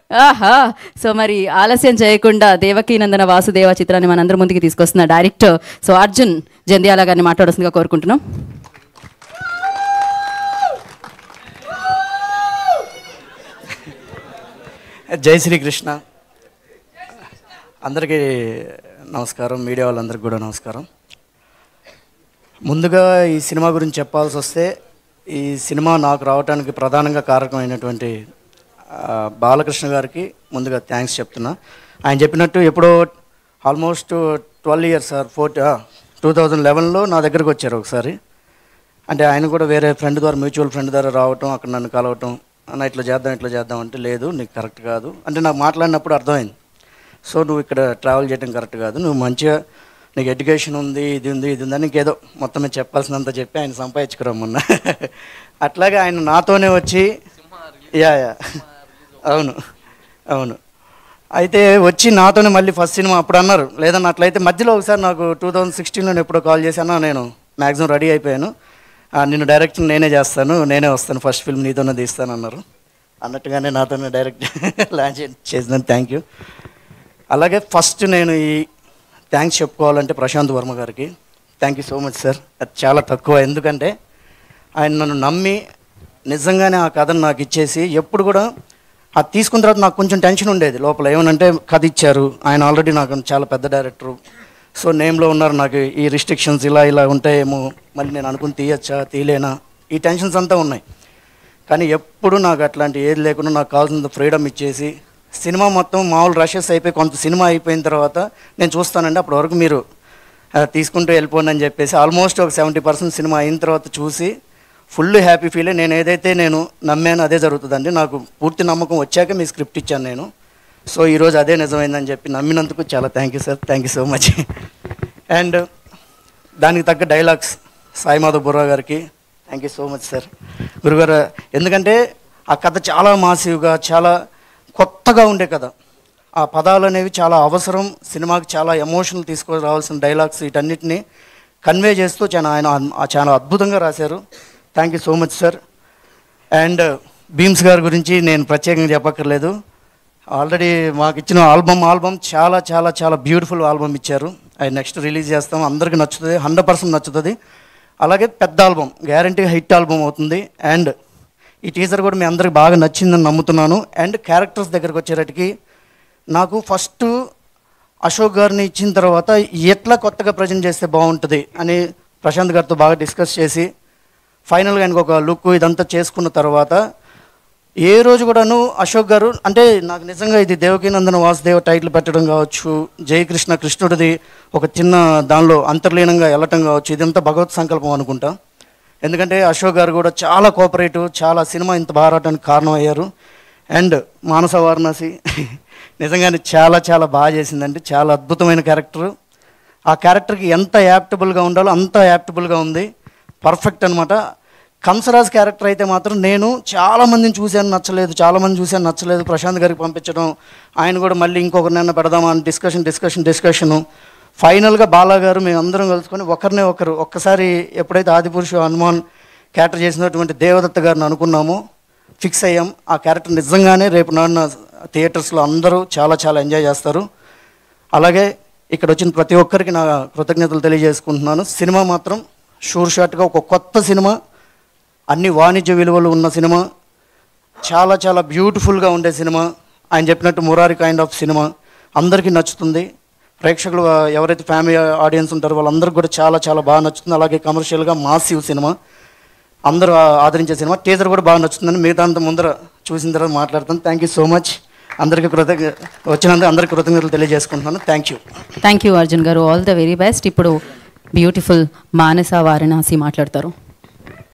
ఆహా సో మరి ఆలస్యం చేయకుండా దేవకీనందన వాసుదేవ చిత్రాన్ని మనందరి ముందుకి తీసుకొస్తున్న డైరెక్టర్ సో అర్జున్ జంధ్యాల గారిని మాట్లాడాల్సిందిగా కోరుకుంటున్నాం జై శ్రీకృష్ణ అందరికీ నమస్కారం మీడియా వాళ్ళందరికీ కూడా నమస్కారం ముందుగా ఈ సినిమా గురించి చెప్పాల్సి వస్తే ఈ సినిమా నాకు రావడానికి ప్రధానంగా కారకమైనటువంటి ఆ, బాలకృష్ణ గారికి ముందుగా థ్యాంక్స్ చెప్తున్నా ఆయన చెప్పినట్టు ఎప్పుడో almost twelve years sir for two thousand లెవెన్లో నా దగ్గరకు వచ్చారు ఒకసారి అంటే ఆయన కూడా వేరే ఫ్రెండ్ ద్వారా మ్యూచువల్ ఫ్రెండ్ ద్వారా రావటం అక్కడ నన్ను కలవటం అన్న ఇట్లా చేద్దాం ఇట్లా చేద్దాం అంటే లేదు నీకు కరెక్ట్ కాదు అంటే నాకు మాట్లాడినప్పుడు అర్థమైంది సో నువ్వు ఇక్కడ ట్రావెల్ చేయడం కరెక్ట్ కాదు నువ్వు మంచిగా నీకు ఎడ్యుకేషన్ ఉంది ఇది ఉంది ఇది ఉందని నీకేదో మొత్తం మీద చెప్పాల్సినంత చెప్పి ఆయన సంపాదించుకురమ్మన్న అట్లాగే ఆయన నాతోనే వచ్చి యా యా అవును అవును అయితే వచ్చి నాతోనే మళ్ళీ ఫస్ట్ సినిమా అప్పుడు అన్నారు లేదన్న అట్లయితే మధ్యలో ఒకసారి నాకు టూ థౌజండ్ సిక్స్టీన్లో ఎప్పుడో కాల్ చేశాను నేను మ్యాక్సిమం రెడీ అయిపోయాను ఆ, నిన్ను డైరెక్షన్ నేనే చేస్తాను నేనే వస్తాను ఫస్ట్ ఫిల్మ్ నీతోనే తీస్తాను అన్నారు అన్నట్టుగానే నాతోనే డైరెక్ట్ లాంచ్ చేసినాను థ్యాంక్ యూ అలాగే ఫస్ట్ నేను ఈ థ్యాంక్స్ చెప్పుకోవాలంటే ప్రశాంత్ వర్మ గారికి thank you so much sir అది చాలా తక్కువ ఎందుకంటే ఆయన నన్ను నమ్మి నిజంగానే ఆ కథను నాకు ఇచ్చేసి ఎప్పుడు కూడా అది తీసుకున్న తర్వాత నాకు కొంచెం టెన్షన్ ఉండేది లోపల ఏమనంటే కథ ఇచ్చారు ఆయన ఆల్రెడీ నాకు చాలా పెద్ద డైరెక్టరు సో నేమ్లో ఉన్నారు నాకు ఈ రిస్ట్రిక్షన్స్ ఇలా ఇలా ఉంటాయేమో మళ్ళీ నేను అనుకుని తీయచ్చా తీయలేనా ఈ టెన్షన్స్ అంతా ఉన్నాయి కానీ ఎప్పుడు నాకు అట్లాంటి ఏది లేకుండా నాకు కావాల్సినంత ఫ్రీడమ్ ఇచ్చేసి సినిమా మొత్తం మామూలు రషెస్ అయిపోయి కొంత సినిమా అయిపోయిన తర్వాత నేను చూస్తానండి అప్పటి వరకు మీరు ఆ, తీసుకుంటూ వెళ్ళిపోండి అని చెప్పేసి ఆల్మోస్ట్ ఒక సెవెంటీ పర్సెంట్ సినిమా అయిన తర్వాత చూసి ఫుల్ హ్యాపీ ఫీల్ నేను ఏదైతే నేను నమ్మానో అదే జరుగుతుందండి నాకు పూర్తి నమ్మకం వచ్చాక మీ స్క్రిప్ట్ ఇచ్చాను నేను సో ఈరోజు అదే నిజమైందని చెప్పి నమ్మినందుకు చాలా thank you sir thank you so much and దానికి తగ్గ డైలాగ్స్ సాయి మాధవ్ బుర్రా గారికి thank you so much sir గురుగారు ఎందుకంటే ఆ కథ చాలా మాసివ్గా చాలా కొత్తగా ఉండే కథ ఆ పదాలు అనేవి చాలా అవసరం సినిమాకి చాలా ఎమోషనల్ తీసుకొని రావాల్సిన డైలాగ్స్ వీటన్నిటిని కన్వే చేస్తూ చాలా ఆయన ఆ చాలా అద్భుతంగా రాశారు thank you so much sir and Bheems గారి గురించి నేను ప్రత్యేకంగా చెప్పక్కర్లేదు ఆల్రెడీ మాకు ఇచ్చిన ఆల్బమ్ ఆల్బమ్ చాలా చాలా చాలా బ్యూటిఫుల్ ఆల్బమ్ ఇచ్చారు అది నెక్స్ట్ రిలీజ్ చేస్తాం అందరికీ నచ్చుతుంది హండ్రెడ్ పర్సెంట్ నచ్చుతుంది అలాగే పెద్ద ఆల్బమ్ గ్యారంటీ హిట్ ఆల్బమ్ అవుతుంది అండ్ ఈ టీజర్ కూడా మీ అందరికి బాగా నచ్చిందని నమ్ముతున్నాను అండ్ క్యారెక్టర్స్ దగ్గరకు వచ్చేటట్టుకి నాకు ఫస్ట్ అశోక్ గారిని ఇచ్చిన తర్వాత ఎట్లా కొత్తగా ప్రజెంట్ చేస్తే బాగుంటుంది అని ప్రశాంత్ గారితో బాగా డిస్కస్ చేసి ఫైనల్గా ఆయనకు ఒక లుక్ ఇదంతా చేసుకున్న తర్వాత ఏ రోజు కూడాను అశోక్ గారు అంటే నాకు నిజంగా ఇది దేవకీనందన వాసుదేవ టైటిల్ పెట్టడం కావచ్చు జయకృష్ణ కృష్ణుడిది ఒక చిన్న దానిలో అంతర్లీనంగా వెళ్ళటం కావచ్చు ఇదంతా భగవత్ సంకల్పం అనుకుంటా ఎందుకంటే అశోక్ గారు కూడా చాలా కోఆపరేటివ్ చాలా సినిమా ఇంత బాగా రావడానికి కారణం అయ్యారు అండ్ మానస వారణాసి నిజంగానే చాలా చాలా బాగా చేసిందండి చాలా అద్భుతమైన క్యారెక్టర్ ఆ క్యారెక్టర్కి ఎంత యాప్టబుల్గా ఉండాలో అంత యాప్టబుల్గా ఉంది పర్ఫెక్ట్ అనమాట కంసరాజ్ క్యారెక్టర్ అయితే మాత్రం నేను చాలా మందిని చూశాను నచ్చలేదు చాలా మంది చూశాను నచ్చలేదు ప్రశాంత్ గారికి పంపించడం ఆయన కూడా మళ్ళీ ఇంకొకరినైనా పెడదామా అని డిస్కషన్ డిస్కషన్ డిస్కషను ఫైనల్గా బాలా గారు మేము అందరం కలుసుకొని ఒకరినే ఒకరు ఒక్కసారి ఎప్పుడైతే ఆదిపురుషు హనుమాన్ క్యారెక్టర్ చేసినటువంటి దేవదత్త గారిని అనుకున్నామో ఫిక్స్ అయ్యాం ఆ క్యారెక్టర్ నిజంగానే రేపు నాన్న థియేటర్స్లో అందరూ చాలా చాలా ఎంజాయ్ చేస్తారు అలాగే ఇక్కడ వచ్చిన ప్రతి ఒక్కరికి నా కృతజ్ఞతలు తెలియజేసుకుంటున్నాను సినిమా మాత్రం షూర్ షాట్గా ఒక కొత్త సినిమా అన్ని వాణిజ్య విలువలు ఉన్న సినిమా చాలా చాలా బ్యూటిఫుల్గా ఉండే సినిమా ఆయన చెప్పినట్టు మురారి కైండ్ ఆఫ్ సినిమా అందరికీ నచ్చుతుంది ప్రేక్షకులు ఆ, ఎవరైతే ఫ్యామిలీ ఆడియన్స్ ఉంటారో వాళ్ళందరికీ కూడా చాలా చాలా బాగా నచ్చుతుంది అలాగే కమర్షియల్గా మాసివ్ సినిమా అందరూ ఆ- ఆదరించే సినిమా టీజర్ కూడా బాగా నచ్చుతుందని మిగతా అంత ముందర చూసిన తర్వాత మాట్లాడతాను థ్యాంక్ యూ సో మచ్ అందరికీ కృతజ్ఞ వచ్చినందుకు అందరికీ కృతజ్ఞతలు తెలియజేసుకుంటున్నాను thank you thank you Arjun గారు ఆల్ ద వెరీ బెస్ట్ ఇప్పుడు బ్యూటిఫుల్ మానస వారణాసి మాట్లాడతారు